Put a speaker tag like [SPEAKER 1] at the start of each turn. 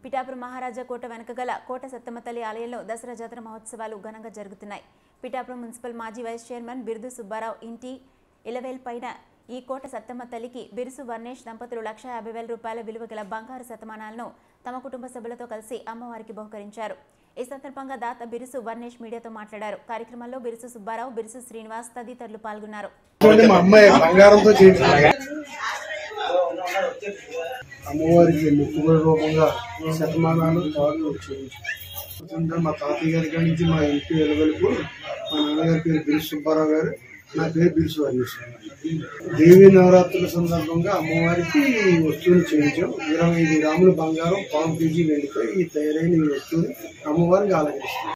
[SPEAKER 1] పిఠాపురం మహారాజా కోట వెనక గల కోట సత్తమ్మ తల్లి ఆలయంలో దసరా జాతర మహోత్సవాలు ఘనంగా జరుగుతున్నాయి పిఠాపురం మున్సిపల్ మాజీ వైస్ చైర్మన్ బిరుదు సుబ్బారావు ఇంటి ఇలవేల్ పైన ఈ కోట సత్తమ్మ తల్లికి బిరుసు వర్ణేష్ దంపతులు లక్ష యాభై వేల రూపాయల విలువ గల బంగారు శతమానాలను తమ కుటుంబ సభ్యులతో కలిసి అమ్మవారికి బహుకరించారు ఈ సందర్భంగా దాత బిరుసు వర్ణేష్ మీడియాతో మాట్లాడారు కార్యక్రమంలో బిరుసు సుబ్బారావు బిరుసు శ్రీనివాస్ తదితరులు పాల్గొన్నారు
[SPEAKER 2] చూడండి మా అమ్మాయి బంగారంతో చేయించారు అమ్మవారికి మొక్కుబడి రూపంగా శతమానాలు తాళ్ళు చేయించారు మా తాతయ్య గారి కాడి నుంచి మా ఇంటి వెలువెలుపు మా నాన్నగారి పేరు బిరుసు సుబ్బారావు గారు నా పేరు బిరుసు వర్ణేష్ దేవీ నవరాత్రుల సందర్భంగా అమ్మవారికి ఈ వస్తువులు చేయించాం ఇరవై ఐదు గ్రాముల బంగారం పావు కేజీ వెండితో ఈ తయారైన ఈ వస్తువుని అమ్మవారికి ఆలకిస్తాం